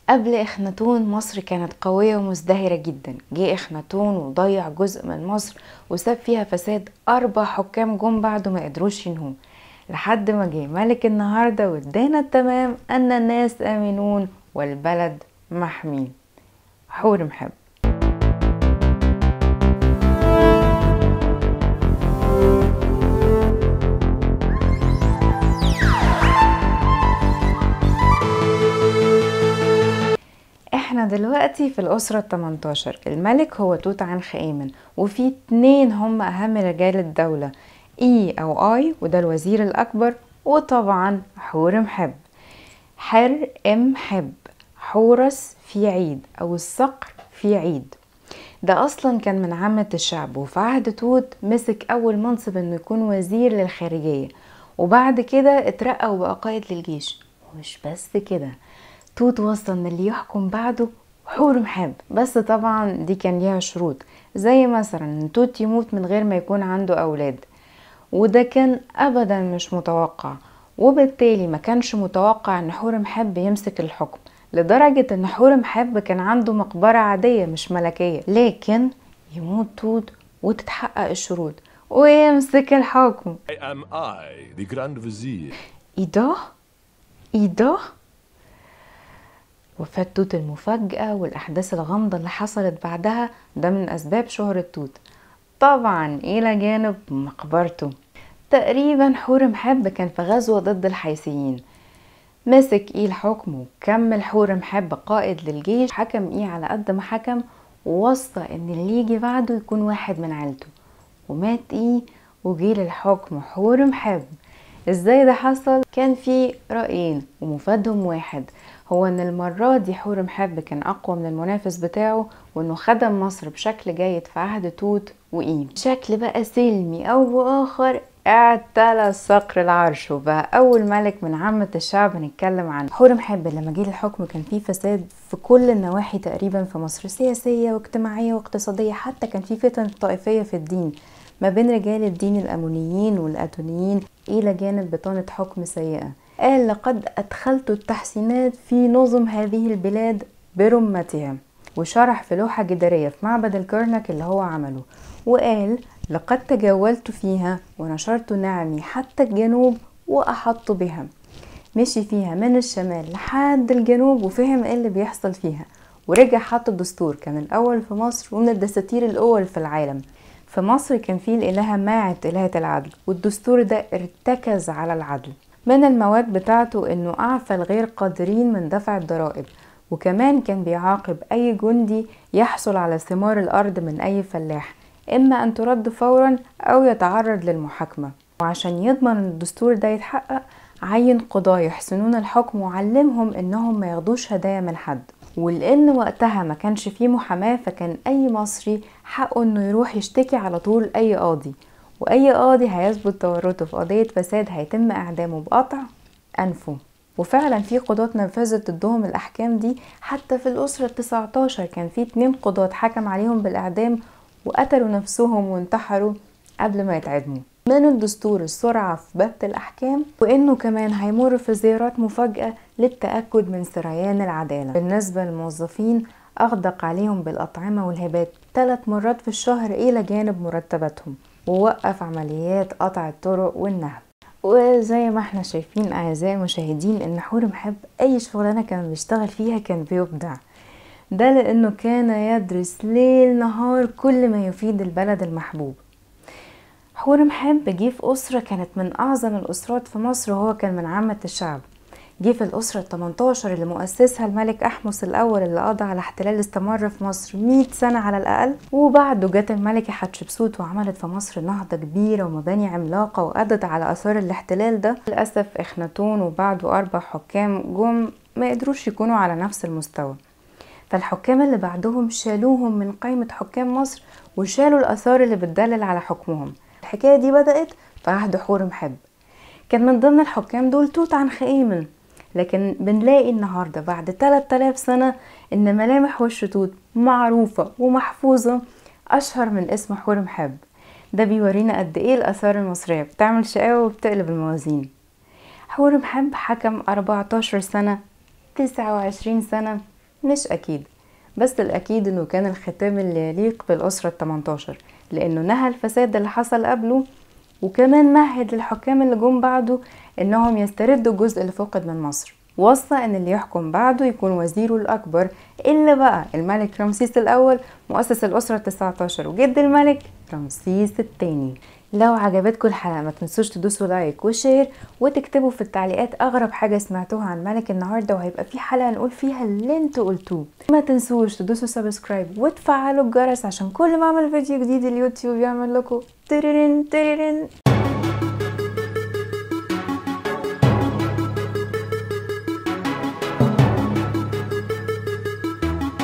قبل إخناتون مصر كانت قوية ومزدهرة جدا جه إخناتون وضيع جزء من مصر وساب فيها فساد أربع حكام جم بعده ما قدروش ينهوه لحد ما جه ملك النهاردة وادانا التمام أن الناس آمنون والبلد محمين حور محب احنا دلوقتي في الأسرة التمنتاشر الملك هو توت عنخ آمن وفي اتنين هم أهم رجال الدولة اي أو اي وده الوزير الأكبر وطبعا حور محب حر ام حب حورس في عيد أو الصقر في عيد ده أصلا كان من عامة الشعب وفي عهد توت مسك أول منصب إنه يكون وزير للخارجية وبعد كده اترقى وبقى قائد للجيش ومش بس كده توت وصل ان اللي يحكم بعده حور محب بس طبعا دي كان ليها شروط زي مثلا ان توت يموت من غير ما يكون عنده اولاد وده كان ابدا مش متوقع وبالتالي ما كانش متوقع ان حور محب يمسك الحكم لدرجة ان حور محب كان عنده مقبرة عادية مش ملكية لكن يموت توت وتتحقق الشروط ويمسك الحكم I am I, the Grand Vizier. ايه ده ايه ده وفاة توت المفاجأة والأحداث الغامضة اللي حصلت بعدها ده من أسباب شهرة توت طبعا إلى جانب مقبرته تقريبا حور محب كان في غزوة ضد الحيثيين مسك إيه الحكم وكمل حور محب قائد للجيش حكم إيه على قد ما حكم ووصى إن اللي يجي بعده يكون واحد من عيلته ومات إيه وجي للحكم حور محب ازاي ده حصل كان في رأيين ومفادهم واحد هو ان المرة دي حور محب كان اقوى من المنافس بتاعه وانه خدم مصر بشكل جيد في عهد توت وإيم بشكل بقى سلمي او باخر اعتلى صقر العرش وبقى اول ملك من عامة الشعب هنتكلم عنه حور محب لما جه الحكم كان فيه فساد في كل النواحي تقريبا في مصر سياسية واجتماعية واقتصادية حتى كان في فتن طائفية في الدين ما بين رجال الدين الأمونيين والأتونيين إلى جانب بطانة حكم سيئة قال لقد أدخلت التحسينات في نظم هذه البلاد برمتها وشرح في لوحة جدارية في معبد الكرنك اللي هو عمله وقال لقد تجولت فيها ونشرت نعمي حتى الجنوب وأحط بها مشي فيها من الشمال لحد الجنوب وفهم ايه اللي بيحصل فيها ورجع حط الدستور كان الأول في مصر ومن الدساتير الأول في العالم في مصر كان فيه الإلهة ماعت إلهة العدل والدستور ده ارتكز على العدل من المواد بتاعته إنه أعفى الغير قادرين من دفع الضرائب وكمان كان بيعاقب أي جندي يحصل على ثمار الأرض من أي فلاح إما أن ترد فورا أو يتعرض للمحاكمة وعشان يضمن إن الدستور ده يتحقق عين قضاة يحسنون الحكم وعلمهم إنهم ما ياخدوش هدايا من حد ولان وقتها ما كانش فيه محاماه فكان اي مصري حقه انه يروح يشتكي على طول اي قاضي واي قاضي هيثبت تورطه في قضيه فساد هيتم اعدامه بقطع انفه وفعلا في قضاة نفذت ضدهم الأحكام دي حتى في الأسرة التسعتاشر كان في اتنين قضاة حكم عليهم بالإعدام وقتلوا نفسهم وانتحروا قبل ما يتعدموا من الدستور السرعة في بث الأحكام وإنه كمان هيمر في زيارات مفاجأة للتأكد من سريان العدالة بالنسبة للموظفين أغدق عليهم بالأطعمة والهبات ثلاث مرات في الشهر إلى جانب مرتباتهم ووقف عمليات قطع الطرق والنهب وزي ما احنا شايفين أعزائي المشاهدين إن حور محب أي شغلانة كان بيشتغل فيها كان بيبدع ده لأنه كان يدرس ليل نهار كل ما يفيد البلد المحبوب حور محب جه في أسرة كانت من أعظم الأسرات في مصر وهو كان من عامة الشعب جه في الأسرة التمنتاشر اللي مؤسسها الملك أحمس الأول اللي قضى على احتلال استمر في مصر مئة سنة على الأقل وبعده جت الملكة حتشبسوت وعملت في مصر نهضة كبيرة ومباني عملاقة وقضت على آثار الاحتلال ده للأسف إخناتون وبعده أربع حكام جم ما قدروش يكونوا على نفس المستوى فالحكام اللي بعدهم شالوهم من قائمة حكام مصر وشالوا الآثار اللي بتدلل على حكمهم الحكاية دي بدأت في عهد حور محب كان من ضمن الحكام دول توت عنخ آمن لكن بنلاقي النهاردة بعد 3000 سنة إن ملامح وش توت معروفة ومحفوظة أشهر من اسم حور محب ده بيورينا قد إيه الآثار المصرية بتعمل شقاوة وبتقلب الموازين حور محب حكم 14 سنة 29 سنة مش أكيد بس الأكيد إنه كان الختام اللي يليق بالأسرة التمنتاشر لأنه نهى الفساد اللي حصل قبله وكمان مهد للحكام اللي جم بعده إنهم يستردوا الجزء اللي فقد من مصر وصى ان اللي يحكم بعده يكون وزيره الاكبر اللي بقى الملك رمسيس الاول مؤسس الاسرة 19 وجد الملك رمسيس الثاني لو عجبتكم الحلقة ما تنسوش تدوسوا لايك وشير وتكتبوا في التعليقات اغرب حاجة سمعتوها عن ملك النهاردة وهيبقى في حلقة نقول فيها اللي انتوا قلتوه ما تنسوش تدوسوا سبسكرايب وتفعلوا الجرس عشان كل ما اعمل فيديو جديد اليوتيوب يعمل لكم تريرين تريرين